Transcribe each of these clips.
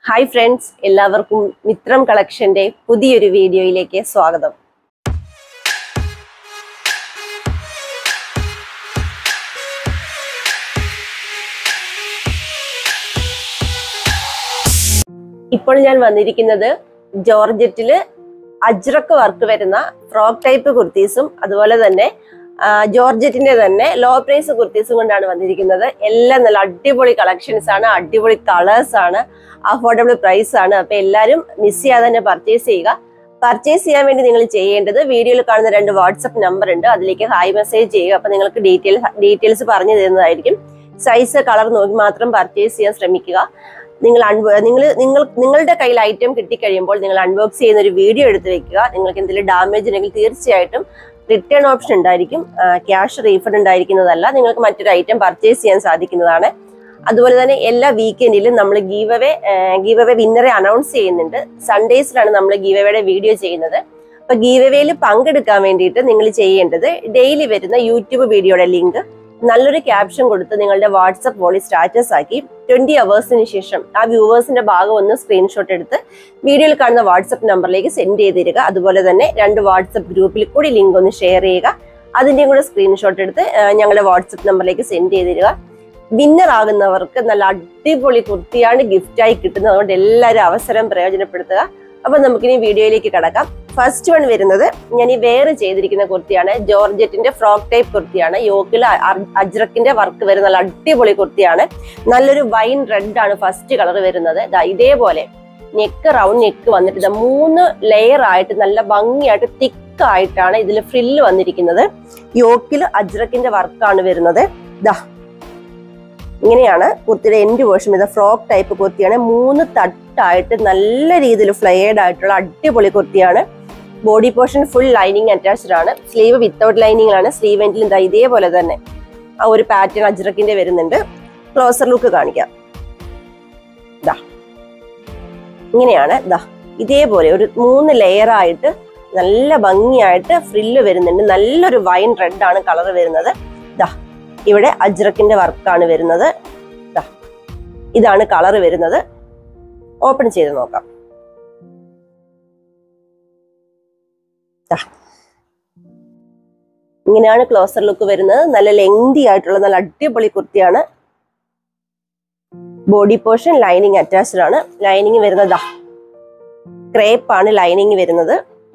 Hi friends എല്ലാവർക്കും മിത്രം കളക്ഷന്റെ പുതിയൊരു വീഡിയോയിലേക്ക് സ്വാഗതം ഇപ്പോൾ ഞാൻ വന്നിരിക്കുന്നത് ജോർജറ്റില് അജ്രക്ക് വർക്ക് വരുന്ന ഫ്രോക്ക് ടൈപ്പ് കുർത്തീസും അതുപോലെ തന്നെ ആ, ജോർജറ്റിന്റെ തന്നെ ലോ പ്രൈസ് കുർത്തീസും കൊണ്ടാണ് വന്നിരിക്കുന്നത് എല്ലാം നല്ല അടിപൊളി കളക്ഷൻസ് ആണ് അടിപൊളി കളേഴ്സ് ആണ് അഫോർഡബിൾ പ്രൈസ് ആണ് അപ്പൊ എല്ലാവരും മിസ് ചെയ്യാതെ തന്നെ പർച്ചേസ് ചെയ്യുക പർച്ചേസ് ചെയ്യാൻ വേണ്ടി നിങ്ങൾ ചെയ്യേണ്ടത് വീഡിയോയിൽ കാണുന്ന രണ്ട് വാട്സപ്പ് നമ്പർ ഉണ്ട് അതിലേക്ക് ഹായ് മെസ്സേജ് ചെയ്യുക അപ്പൊ നിങ്ങൾക്ക് ഡീറ്റെയിൽ ഡീറ്റെയിൽസ് പറഞ്ഞു തരുന്നതായിരിക്കും സൈസ് കളർ നോക്കി മാത്രം പർച്ചേസ് ചെയ്യാൻ ശ്രമിക്കുക നിങ്ങൾ അൺബോ നിങ്ങൾ നിങ്ങൾ നിങ്ങളുടെ കയ്യിൽ ഐറ്റം കിട്ടിക്കഴിയുമ്പോൾ നിങ്ങൾ അൺബോക്സ് ചെയ്യുന്ന ഒരു വീഡിയോ എടുത്ത് വെക്കുക നിങ്ങൾക്ക് എന്തെങ്കിലും ഡാമേജ് ഉണ്ടെങ്കിൽ തീർച്ചയായിട്ടും റിട്ടേൺ ഓപ്ഷൻ ഉണ്ടായിരിക്കും ക്യാഷ് റീഫണ്ട് ഉണ്ടായിരിക്കുന്നതല്ല നിങ്ങൾക്ക് മറ്റൊരു ഐറ്റം പർച്ചേസ് ചെയ്യാൻ സാധിക്കുന്നതാണ് അതുപോലെ തന്നെ എല്ലാ വീക്കെൻഡിലും നമ്മൾ ഗീവ് അവേ ഗീവ് അവേ വിന്നറെ അനൗൺസ് ചെയ്യുന്നുണ്ട് സൺഡേസിലാണ് നമ്മൾ ഗീവ് അവയുടെ വീഡിയോ ചെയ്യുന്നത് അപ്പൊ ഗീവ് അവേയിൽ പങ്കെടുക്കാൻ വേണ്ടിയിട്ട് നിങ്ങൾ ചെയ്യേണ്ടത് ഡെയിലി വരുന്ന യൂട്യൂബ് വീഡിയോയുടെ ലിങ്ക് നല്ലൊരു ക്യാപ്ഷൻ കൊടുത്ത് നിങ്ങളുടെ വാട്സപ്പ് വോളി സ്റ്റാറ്റസ് ആക്കി ട്വന്റി അവേഴ്സിന് ശേഷം ആ വ്യൂവേഴ്സിന്റെ ഭാഗം ഒന്ന് സ്ക്രീൻഷോട്ട് എടുത്ത് വീഡിയോയിൽ കാണുന്ന വാട്സപ്പ് നമ്പറിലേക്ക് സെൻഡ് ചെയ്ത് തരിക അതുപോലെ തന്നെ രണ്ട് വാട്സപ്പ് ഗ്രൂപ്പിൽ കൂടി ലിങ്ക് ഒന്ന് ഷെയർ ചെയ്യുക അതിന്റെയും കൂടെ സ്ക്രീൻഷോട്ട് എടുത്ത് ആ, ഞങ്ങളുടെ വാട്സപ്പ് നമ്പറിലേക്ക് സെൻഡ് ചെയ്ത് തരിക വിന്നർ ആകുന്നവർക്ക് നല്ല അടിപൊളി കുർത്തിയാണ് ഗിഫ്റ്റായി കിട്ടുന്നത് അതുകൊണ്ട് എല്ലാവരും അവസരം പ്രയോജനപ്പെടുത്തുക അപ്പൊ നമുക്കിനി വീഡിയോയിലേക്ക് കടക്കാം ഫസ്റ്റ് വൺ വരുന്നത് ഞാൻ ഈ വേറെ ചെയ്തിരിക്കുന്ന കുർത്തിയാണ് ജോർജറ്റിന്റെ ഫ്രോക്ക് ടൈപ്പ് കുർത്തിയാണ് യോക്കിൽ അജ്രക്കിന്റെ വർക്ക് വരുന്ന നല്ല അടിപൊളി കുർത്തിയാണ് നല്ലൊരു വൈൻ റെഡ് ആണ് ഫസ്റ്റ് കളർ വരുന്നത് ദാ ഇതേപോലെ നെക്ക് റൗണ്ട് നെക്ക് വന്നിട്ട് ഇതാ മൂന്ന് ലെയർ ആയിട്ട് നല്ല ഭംഗിയായിട്ട് തിക്ക് ആയിട്ടാണ് ഇതിൽ ഫ്രില്ല് വന്നിരിക്കുന്നത് യോക്കിൽ അജ്രക്കിന്റെ വർക്കാണ് വരുന്നത് ദാ ഇങ്ങനെയാണ് കുർത്തിയുടെ എൻഡ് വേർഷൻ ഇത് ഫ്രോക്ക് ടൈപ്പ് കുർത്തിയാണ് മൂന്ന് തട്ടായിട്ട് നല്ല രീതിയിൽ ഫ്ലെയർഡ് ആയിട്ടുള്ള അടിപൊളി കുർത്തിയാണ് body portion full lining attached ആണ് സ്ലീവ് വിത്തൗട്ട് ലൈനിങ് ആണ് സ്ലീവ് എൻഡിൽ ഇതാ ഇതേപോലെ തന്നെ ആ ഒരു പാറ്റേൺ അജ്രക്കിന്റെ വരുന്നുണ്ട് ക്ലോസർ ലുക്ക് കാണിക്കാം ദാ ഇങ്ങനെയാണ് ദാ ഇതേപോലെ ഒരു മൂന്ന് ലെയർ ആയിട്ട് നല്ല ഭംഗിയായിട്ട് ഫ്രില്ല് വരുന്നുണ്ട് നല്ലൊരു വൈൻ റെഡ് ആണ് കളർ വരുന്നത് ദാ ഇവിടെ അജ്രക്കിന്റെ വർക്കാണ് വരുന്നത് ദാ ഇതാണ് കളർ വരുന്നത് ഓപ്പൺ ചെയ്ത് നോക്കാം ദാ. ഇങ്ങനെയാണ് ക്ലോസർ ലുക്ക് വരുന്നത് നല്ല ലെങ്തി ആയിട്ടുള്ള നല്ല അടിപൊളി കുർത്തിയാണ് ബോഡി പോർഷൻ ലൈനിങ് അറ്റാച്ച്ഡ് ആണ് ലൈനിങ് വരുന്നത് ക്രേപ്പ് ആണ് ലൈനിങ് വരുന്നത്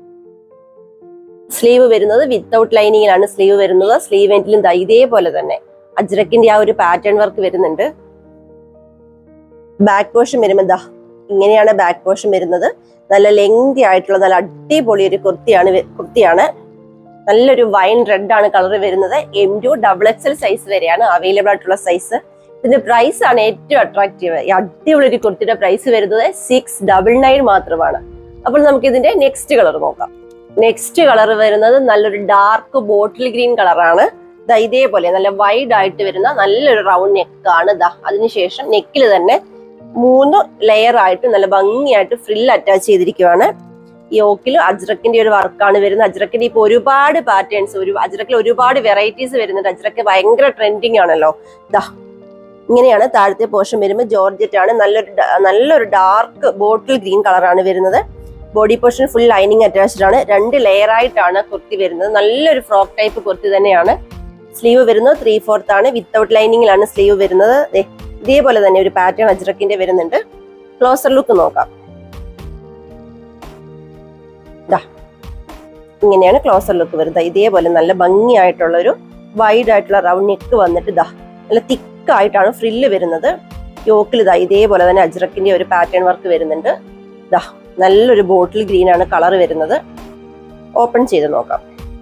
സ്ലീവ് വരുന്നത് വിത്തൗട്ട് ലൈനിങ്ങിലാണ് സ്ലീവ് വരുന്നത് സ്ലീവ് എൻഡിലും ദാ ഇതേപോലെ തന്നെ അജ്രക്കിന്റെ ആ ഒരു പാറ്റേൺ വർക്ക് വരുന്നുണ്ട് ബാക്ക് പോർഷൻ വരുമ്പോൾ ദാ ഇങ്ങനെയാണ് ബാക്ക് പോർഷൻ വരുന്നത് നല്ല ലെങ്തി ആയിട്ടുള്ള നല്ല അടിപൊളി ഒരു കുർത്തിയാണ് വെ- കുർത്തിയാണ് നല്ലൊരു വൈൻ റെഡ് ആണ് കളർ വരുന്നത് M to double XL size വരെയാണ് അവൈലബിൾ ആയിട്ടുള്ള സൈസ് ഇതിന്റെ പ്രൈസ് ആണ് ഏറ്റവും അട്രാക്റ്റീവ് ഈ അടിപൊളി ഒരു കുർത്തിയുടെ പ്രൈസ് വരുന്നത് സിക്സ് ഡബിൾ നയൻ മാത്രമാണ് അപ്പോൾ നമുക്ക് ഇതിന്റെ നെക്സ്റ്റ് കളർ നോക്കാം നെക്സ്റ്റ് കളർ വരുന്നത് നല്ലൊരു ഡാർക്ക് ബോട്ടിൽ ഗ്രീൻ കളറാണ് ദാ ഇതേപോലെ നല്ല വൈഡ് ആയിട്ട് വരുന്ന നല്ലൊരു റൗണ്ട് നെക്കാണ് ദാ അതിനുശേഷം നെക്കിൽ തന്നെ മൂന്ന് ലെയർ ആയിട്ട് നല്ല ഭംഗിയായിട്ട് ഫ്രിൽ അറ്റാച്ച് ചെയ്തിരിക്കുവാണ് യോക്കിൽ അജ്രക്കിന്റെ ഒരു വർക്കാണ് വരുന്നത് അജ്രക്കിന്റെ ഇപ്പൊ ഒരുപാട് പാറ്റേൺസ് ഒരു അജ്രക്കിൽ ഒരുപാട് വെറൈറ്റീസ് വരുന്നുണ്ട് അജ്രക്ക് ഭയങ്കര ട്രെൻഡിങ് ആണല്ലോ ദാ ഇങ്ങനെയാണ് താഴത്തെ പോർഷൻ വരുമ്പോൾ ജോർജറ്റ് ആണ് നല്ലൊരു ഡ- നല്ലൊരു ഡാർക്ക് ബോട്ടിൽ ഗ്രീൻ കളറാണ് വരുന്നത് body portion full lining attached ആണ് രണ്ട് ലെയർ ആയിട്ടാണ് കുർത്തി വരുന്നത് നല്ലൊരു ഫ്രോക്ക് ടൈപ്പ് കുർത്തി തന്നെയാണ് സ്ലീവ് വരുന്നത് ത്രീ ഫോർത്ത് ആണ് വിത്തൗട്ട് ലൈനിങ്ങിലാണ് സ്ലീവ് വരുന്നത് ദേ, ഇതേപോലെ തന്നെ ഒരു പാറ്റേൺ അജ്രക്കിന്റെ വരുന്നുണ്ട് ക്ലോസർ ലുക്ക് നോക്കാം ദാ, ഇങ്ങനെയാണ് ക്ലോസർ ലുക്ക് വരുന്നത് ഇതേപോലെ നല്ല ഭംഗിയായിട്ടുള്ള ഒരു വൈഡ് ആയിട്ടുള്ള റൗണ്ട് നെക്ക് വന്നിട്ട് ഇതാ നല്ല തിക്ക് ആയിട്ടാണ് ഫ്രില്ല് വരുന്നത് യോക്കിൽ ഇതാ ഇതേപോലെ തന്നെ അജ്രക്കിന്റെ ഒരു പാറ്റേൺ വർക്ക് വരുന്നുണ്ട് ദാ നല്ലൊരു ബോട്ടിൽ ഗ്രീൻ ആണ് കളർ വരുന്നത് ഓപ്പൺ ചെയ്ത് നോക്കാം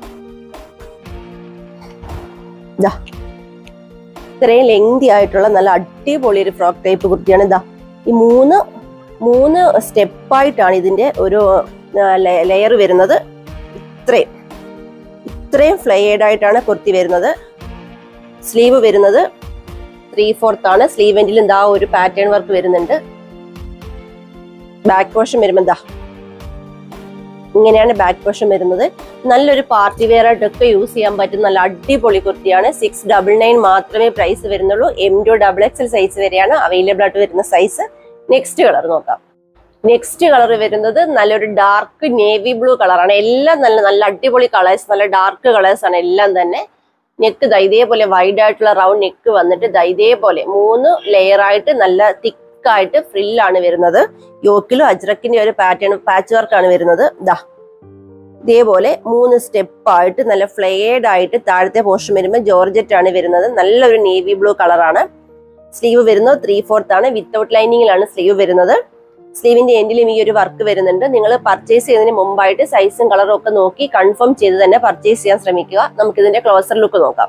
ദാ ഇത്രയും ലെങ്തി ആയിട്ടുള്ള നല്ല അടിപൊളി ഒരു ഫ്രോക്ക് ടൈപ്പ് കുർത്തിയാണ് ഇതാ ഈ മൂന്ന് മൂന്ന് സ്റ്റെപ്പായിട്ടാണ് ഇതിന്റെ ഒരു ലെയർ വരുന്നത് ഇത്രയും ഇത്രയും ഫ്ലെയേഡ് ആയിട്ടാണ് കുർത്തി വരുന്നത് സ്ലീവ് വരുന്നത് ത്രീ ഫോർത്ത് ആണ് സ്ലീവ് എൻഡിൽ എന്താ ഒരു പാറ്റേൺ വർക്ക് വരുന്നുണ്ട് ബാക്ക് പോർഷൻ വരുമ്പോൾ എന്താ ഇങ്ങനെയാണ് ബാക്ക് പോർഷൻ വരുന്നത് നല്ലൊരു പാർട്ടി വെയർ ആയിട്ടൊക്കെ യൂസ് ചെയ്യാൻ പറ്റുന്ന നല്ല അടിപൊളി കുർത്തിയാണ് സിക്സ് ഡബിൾ നയൻ മാത്രമേ പ്രൈസ് വരുന്നുള്ളൂ M to double XL size വരെയാണ് അവൈലബിൾ ആയിട്ട് വരുന്ന സൈസ് നെക്സ്റ്റ് കളർ നോക്കാം നെക്സ്റ്റ് കളർ വരുന്നത് നല്ലൊരു ഡാർക്ക് നേവി ബ്ലൂ കളറാണ് എല്ലാം നല്ല നല്ല അടിപൊളി കളേഴ്സ് നല്ല ഡാർക്ക് കളേഴ്സ് ആണ് എല്ലാം തന്നെ നെക്ക് ദാ ഇതേപോലെ വൈഡ് ആയിട്ടുള്ള റൗണ്ട് നെക്ക് വന്നിട്ട് ദാ ഇതേപോലെ മൂന്ന് ലെയർ ആയിട്ട് നല്ല തിക്കായിട്ട് ഫ്രില്ലാണ് വരുന്നത് യോക്കിലും അജ്രക്കിന്റെ ഒരു പാറ്റേൺ പാച്ച് വർക്കാണ് വരുന്നത് ദാ ഇതേപോലെ മൂന്ന് സ്റ്റെപ്പ് ആയിട്ട് നല്ല ഫ്ലെയർഡ് ആയിട്ട് താഴത്തെ പോർഷൻ വരുമ്പോൾ ജോർജറ്റ് ആണ് വരുന്നത് നല്ലൊരു നേവി ബ്ലൂ കളറാണ് സ്ലീവ് വരുന്നത് ത്രീ ഫോർത്ത് ആണ് വിത്തൗട്ട് ലൈനിങ്ങിലാണ് സ്ലീവ് വരുന്നത് സ്ലീവിന്റെ എൻഡിലും ഈ ഒരു വർക്ക് വരുന്നുണ്ട് നിങ്ങൾ പർച്ചേസ് ചെയ്യുന്നതിന് മുമ്പായിട്ട് സൈസും കളറും ഒക്കെ നോക്കി കൺഫേം ചെയ്ത് തന്നെ പർച്ചേസ് ചെയ്യാൻ ശ്രമിക്കുക നമുക്ക് ഇതിന്റെ ക്ലോസർ ലുക്ക് നോക്കാം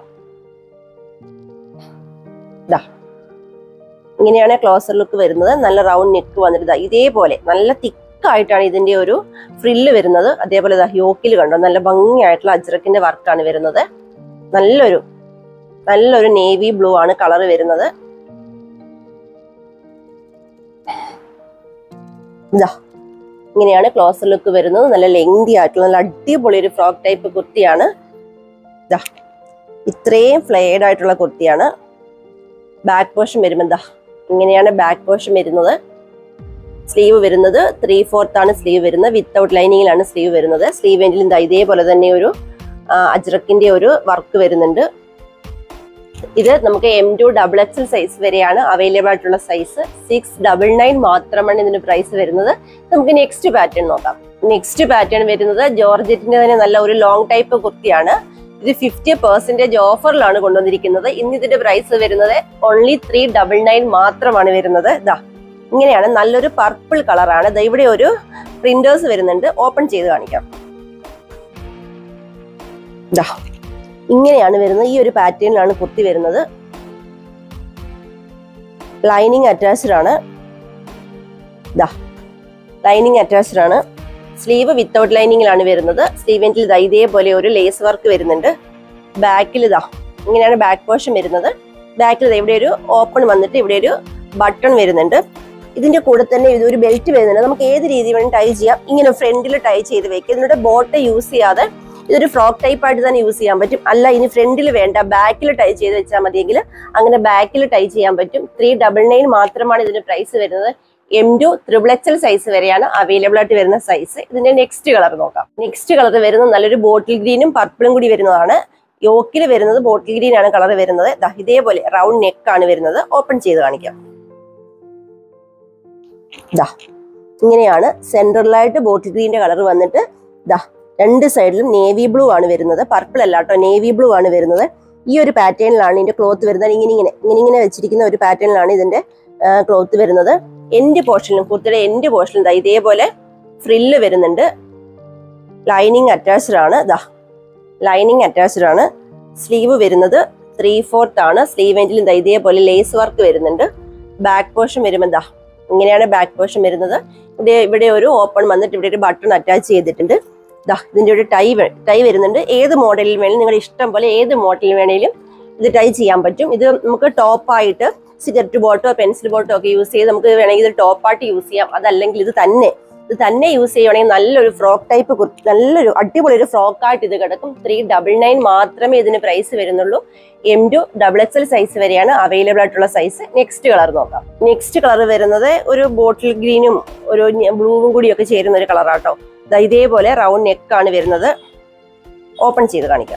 ദാ ഇങ്ങനെയാണ് ക്ലോസർ ലുക്ക് വരുന്നത് നല്ല റൗണ്ട് നെക്ക് വന്നിട്ട് ദാ ഇതേപോലെ നല്ല തിക്കായിട്ടാണ് ഇതിന്റെ ഒരു ഫ്രില്ല് വരുന്നത് അതേപോലെ ദാ യോക്കിൽ കണ്ടോ നല്ല ഭംഗിയായിട്ടുള്ള അജ്രക്കിന്റെ വർക്കാണ് വരുന്നത് നല്ലൊരു നല്ലൊരു നേവി ബ്ലൂ ആണ് കളർ വരുന്നത് ഇതാ ഇങ്ങനെയാണ് ക്ലോസർ ലുക്ക് വരുന്നത് നല്ല ലെങ്തി ആയിട്ടുള്ള നല്ല അടിപൊളി ഒരു ഫ്രോക്ക് ടൈപ്പ് കുർത്തിയാണ് ഇതാ ഇത്രയും ഫ്ലെയർഡ് ആയിട്ടുള്ള കുർത്തിയാണ് ബാക്ക് പോർഷൻ വരുമ്പോൾ എന്താ ഇങ്ങനെയാണ് ബാക്ക് പോർഷൻ വരുന്നത് സ്ലീവ് വരുന്നത് ത്രീ ഫോർത്ത് ആണ് സ്ലീവ് വരുന്നത് വിത്തൗട്ട് ലൈനിങ്ങിലാണ് സ്ലീവ് വരുന്നത് സ്ലീവ് എൻഡിലും ദാ ഇതേപോലെ തന്നെ ഒരു ആ, അജ്രക്കിന്റെ ഒരു വർക്ക് വരുന്നുണ്ട് ഇത് നമുക്ക് M to double XL size വരെയാണ് അവൈലബിൾ ആയിട്ടുള്ള സൈസ് സിക്സ് ഡബിൾ നയൻ മാത്രമാണ് ഇതിന്റെ പ്രൈസ് വരുന്നത് നമുക്ക് നെക്സ്റ്റ് പാറ്റേൺ നോക്കാം നെക്സ്റ്റ് പാറ്റേൺ വരുന്നത് ജോർജറ്റിന്റെ തന്നെ നല്ല ഒരു ലോങ് ടൈപ്പ് കുർത്തിയാണ് ഇത് ഫിഫ്റ്റി പെർസെന്റേജ് ഓഫറിലാണ് കൊണ്ടുവന്നിരിക്കുന്നത് ഇന്ന് ഇതിന്റെ പ്രൈസ് വരുന്നത് ഓൺലി ത്രീ ഡബിൾ നയൻ മാത്രമാണ് വരുന്നത് ഇതാ ഇങ്ങനെയാണ് നല്ലൊരു പർപ്പിൾ കളറാണ് ദാ ഇവിടെ ഒരു പ്രിന്റേഴ്സ് വരുന്നുണ്ട് ഓപ്പൺ ചെയ്ത് കാണിക്കാം ഇതാ ഇങ്ങനെയാണ് വരുന്നത് ഈ ഒരു പാറ്റേണിലാണ് കുർത്തി വരുന്നത് ലൈനിങ് അറ്റാച്ച്ഡ് ആണ് ഇതാ ലൈനിങ് അറ്റാച്ച്ഡ് ആണ് സ്ലീവ് വിത്തൗട്ട് ലൈനിങ്ങിലാണ് വരുന്നത് സ്ലീവിൻ്റെ ഇതാ ഇതേപോലെ ഒരു ലേസ് വർക്ക് വരുന്നുണ്ട് ബാക്കിൽ ഇതാ ഇങ്ങനെയാണ് ബാക്ക് പോർഷൻ വരുന്നത് ബാക്കിൽ ഇതാ ഇവിടെ ഒരു ഓപ്പൺ വന്നിട്ട് ഇവിടെ ഒരു ബട്ടൺ വരുന്നുണ്ട് ഇതിന്റെ കൂടെ തന്നെ ഇതൊരു ബെൽറ്റ് വരുന്നുണ്ട് നമുക്ക് ഏത് രീതി വേണം ടൈ ചെയ്യാം ഇങ്ങനെ ഫ്രണ്ടിൽ ടൈ ചെയ്ത് വെക്കുക ഇതിന്റെ ബോട്ട് യൂസ് ചെയ്യാതെ ഇതൊരു ഫ്രോക്ക് ടൈപ്പ് ആയിട്ട് തന്നെ യൂസ് ചെയ്യാൻ പറ്റും അല്ല ഇനി ഫ്രണ്ടിൽ വേണ്ട ബാക്കിൽ ടൈ ചെയ്ത് വെച്ചാൽ മതിയെങ്കിൽ അങ്ങനെ ബാക്കിൽ ടൈ ചെയ്യാൻ പറ്റും ത്രീ ഡബിൾ നയൻ മാത്രമാണ് ഇതിന്റെ പ്രൈസ് വരുന്നത് M to triple XL size വരെയാണ് അവൈലബിൾ ആയിട്ട് വരുന്ന സൈസ് ഇതിന്റെ നെക്സ്റ്റ് കളർ നോക്കാം നെക്സ്റ്റ് കളർ വരുന്നത് നല്ലൊരു ബോട്ടിൽ ഗ്രീനും പർപ്പിളും കൂടി വരുന്നതാണ് യോക്കിൽ വരുന്നത് ബോട്ടിൽ ഗ്രീൻ ആണ് കളർ വരുന്നത് ദാ ഇതേപോലെ റൗണ്ട് നെക്ക് ആണ് വരുന്നത് ഓപ്പൺ ചെയ്ത് കാണിക്കാം ദാ ഇങ്ങനെയാണ് സെൻട്രലായിട്ട് ബോട്ടിൽ ഗ്രീന്റെ കളർ വന്നിട്ട് ദാ രണ്ട് സൈഡിലും നേവി ബ്ലൂ ആണ് വരുന്നത് പർപ്പിൾ അല്ല കേട്ടോ നേവി ബ്ലൂ ആണ് വരുന്നത് ഈ ഒരു പാറ്റേണിലാണ് ഇതിന്റെ ക്ലോത്ത് വരുന്നത് ഇങ്ങനെ ഇങ്ങനെ ഇങ്ങനെ ഇങ്ങനെ വെച്ചിരിക്കുന്ന ഒരു പാറ്റേണിലാണ് ഇതിന്റെ ക്ലോത്ത് വരുന്നത് എൻഡ് പോർഷനിലും കുർത്തിയുടെ എൻഡ് പോർഷനിലും ദാ ഇതേപോലെ ഫ്രില്ല് വരുന്നുണ്ട് ലൈനിങ് അറ്റാച്ച്ഡ് ആണ് ദാ ലൈനിങ് അറ്റാച്ച്ഡ് ആണ് സ്ലീവ് വരുന്നത് ത്രീ ഫോർത്ത് ആണ് സ്ലീവ് എൻഡിലും ദാ ഇതേപോലെ ലേസ് വർക്ക് വരുന്നുണ്ട് ബാക്ക് പോർഷൻ വരുമ്പോൾ ദാ ഇങ്ങനെയാണ് ബാക്ക് പോർഷൻ വരുന്നത് ഇവിടെ ഇവിടെ ഒരു ഓപ്പൺ വന്നിട്ട് ഇവിടെ ഒരു ബട്ടൺ അറ്റാച്ച് ചെയ്തിട്ടുണ്ട് ദാ ഇതിന്റെ ഒരു ടൈ വെ- ടൈ വരുന്നുണ്ട് ഏത് മോഡലിൽ വേണമെങ്കിലും നിങ്ങളുടെ ഇഷ്ടം പോലെ ഏത് മോഡലിൽ വേണമെങ്കിലും ഇത് ടൈ ചെയ്യാൻ പറ്റും ഇത് നമുക്ക് ടോപ്പായിട്ട് സിഗരറ്റ് ബോട്ടോ പെൻസിൽ ബോട്ടോ ഒക്കെ യൂസ് ചെയ്ത് നമുക്ക് വേണമെങ്കിൽ ഇത് ടോപ്പായിട്ട് യൂസ് ചെയ്യാം അതല്ലെങ്കിൽ ഇത് തന്നെ ഇത് തന്നെ യൂസ് ചെയ്യുവാണെങ്കിൽ നല്ലൊരു ഫ്രോക്ക് ടൈപ്പ് നല്ലൊരു അടിപൊളി ഒരു ഫ്രോക്കായിട്ട് ഇത് കിടക്കും ത്രീ ഡബിൾ നയൻ മാത്രമേ ഇതിന് പ്രൈസ് വരുന്നുള്ളൂ M to double X L size വരെയാണ് അവൈലബിൾ ആയിട്ടുള്ള സൈസ് നെക്സ്റ്റ് കളർ നോക്കാം നെക്സ്റ്റ് കളർ വരുന്നത് ഒരു ബോട്ടിൽ ഗ്രീനും ഒരു ബ്ലൂവും കൂടിയൊക്കെ ചേരുന്ന ഒരു കളറാട്ടോ ദാ ഇതേപോലെ റൗണ്ട് നെക്ക് ആണ് വരുന്നത് ഓപ്പൺ ചെയ്ത് കാണിക്കാം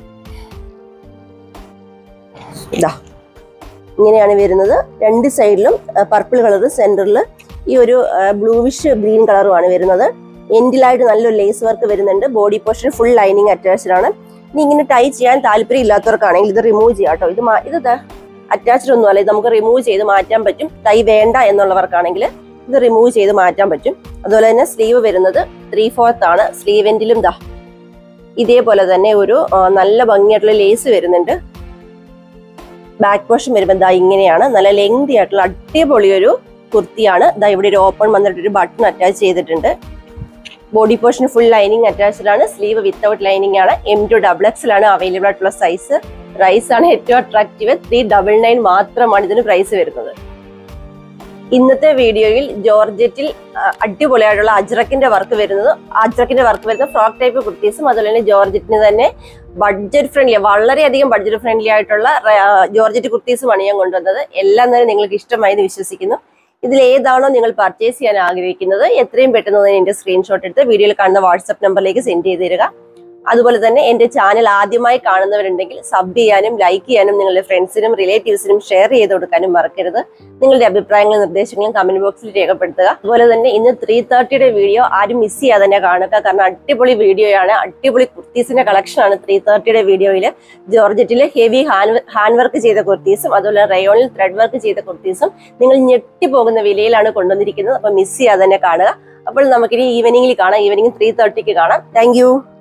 ഇതാ ഇങ്ങനെയാണ് വരുന്നത് രണ്ട് സൈഡിലും പർപ്പിൾ കളർ സെന്ററിൽ ഈ ഒരു ബ്ലൂവിഷ് ഗ്രീൻ കളറുമാണ് വരുന്നത് എൻഡിലായിട്ട് നല്ലൊരു ലേസ് വർക്ക് വരുന്നുണ്ട് body portion full lining attached ആണ് ഇനി ഇങ്ങനെ ടൈ ചെയ്യാൻ താല്പര്യം ഇല്ലാത്തവർക്കാണെങ്കിൽ ഇത് റിമൂവ് ചെയ്യാം കേട്ടോ ഇത് മാ- ഇത് അറ്റാച്ച്ഡ് ഒന്നും അല്ല ഇത് നമുക്ക് റിമൂവ് ചെയ്ത് മാറ്റാൻ പറ്റും ടൈ വേണ്ട എന്നുള്ളവർക്കാണെങ്കിൽ ഇത് റിമൂവ് ചെയ്ത് മാറ്റാൻ പറ്റും അതുപോലെ തന്നെ സ്ലീവ് വരുന്നത് ത്രീ ഫോർത്ത് ആണ് സ്ലീവ് എൻഡിലും ദാ ഇതേപോലെ തന്നെ ഒരു ആ, നല്ല ഭംഗിയായിട്ടുള്ള ലേസ് വരുന്നുണ്ട് ബാക്ക് പോർഷൻ വരുമ്പോൾ ദാ ഇങ്ങനെയാണ് നല്ല ലെങ്തി ആയിട്ടുള്ള അടിപൊളി ഒരു കുർത്തിയാണ് ദാ ഇവിടെ ഒരു ഓപ്പൺ വന്നിട്ട് ഒരു ബട്ടൺ അറ്റാച്ച് ചെയ്തിട്ടുണ്ട് body portion full lining attached ആണ് സ്ലീവ് വിത്തൗട്ട് ലൈനിങ് ആണ് എം ടു ഡബിൾ എക്സിലാണ് അവൈലബിൾ ആയിട്ടുള്ള സൈസ് പ്രൈസ് ആണ് ഏറ്റവും അട്രാക്റ്റീവ് ത്രീ ഡബിൾ നയൻ മാത്രമാണ് ഇതിന് പ്രൈസ് വരുന്നത് ഇന്നത്തെ വീഡിയോയിൽ ജോർജറ്റിൽ ആ, അടിപൊളിയായിട്ടുള്ള അജ്രക്കിന്റെ വർക്ക് വരുന്നത് അജ്രക്കിന്റെ വർക്ക് വരുന്ന ഫ്രോക്ക് ടൈപ്പ് കുർത്തീസും അതുപോലെ തന്നെ ജോർജറ്റിന് തന്നെ ബഡ്ജറ്റ് ഫ്രണ്ട്ലി വളരെയധികം ബഡ്ജറ്റ് ഫ്രണ്ട്ലി ആയിട്ടുള്ള ആ, ജോർജറ്റ് കുർത്തീസുമാണ് ഞാൻ കൊണ്ടുവന്നത് എല്ലാം തന്നെ നിങ്ങൾക്ക് ഇഷ്ടമായി എന്ന് വിശ്വസിക്കുന്നു ഇതിൽ ഏതാണോ നിങ്ങൾ പർച്ചേസ് ചെയ്യാൻ ആഗ്രഹിക്കുന്നത് എത്രയും പെട്ടെന്ന് തന്നെ എന്റെ സ്ക്രീൻഷോട്ട് എടുത്ത് വീഡിയോയിൽ കാണുന്ന വാട്സപ്പ് നമ്പറിലേക്ക് സെൻഡ് ചെയ്ത് തരിക അതുപോലെ തന്നെ എന്റെ ചാനൽ ആദ്യമായി കാണുന്നവരുണ്ടെങ്കിൽ സബ് ചെയ്യാനും ലൈക്ക് ചെയ്യാനും നിങ്ങളുടെ ഫ്രണ്ട്സിനും റിലേറ്റീവ്സിനും ഷെയർ ചെയ്ത് കൊടുക്കാനും മറക്കരുത് നിങ്ങളുടെ അഭിപ്രായങ്ങളും നിർദ്ദേശങ്ങളും കമന്റ് ബോക്സിൽ രേഖപ്പെടുത്തുക അതുപോലെ തന്നെ ഇന്ന് ത്രീ തേർട്ടിയുടെ വീഡിയോ ആരും മിസ് ചെയ്യാതെ തന്നെ കാണുക കാരണം അടിപൊളി വീഡിയോയാണ് അടിപൊളി കുർത്തീസിന്റെ കളക്ഷനാണ് ത്രീ തേർട്ടിയുടെ വീഡിയോയിൽ ജോർജറ്റിൽ ഹെവി ഹാൻഡ് വർക്ക് ചെയ്ത കുർത്തീസും അതുപോലെ റയോണിൽ ത്രെഡ് വർക്ക് ചെയ്ത കുർത്തീസും നിങ്ങൾ ഞെട്ടിപ്പോകുന്ന വിലയിലാണ് കൊണ്ടുവന്നിരിക്കുന്നത് അപ്പൊ മിസ് ചെയ്യാതെ തന്നെ കാണുക അപ്പോൾ നമുക്കിനി ഈവനിങ്ങിൽ കാണാം ഈവനിങ് ത്രീ തേർട്ടിക്ക് കാണാം താങ്ക്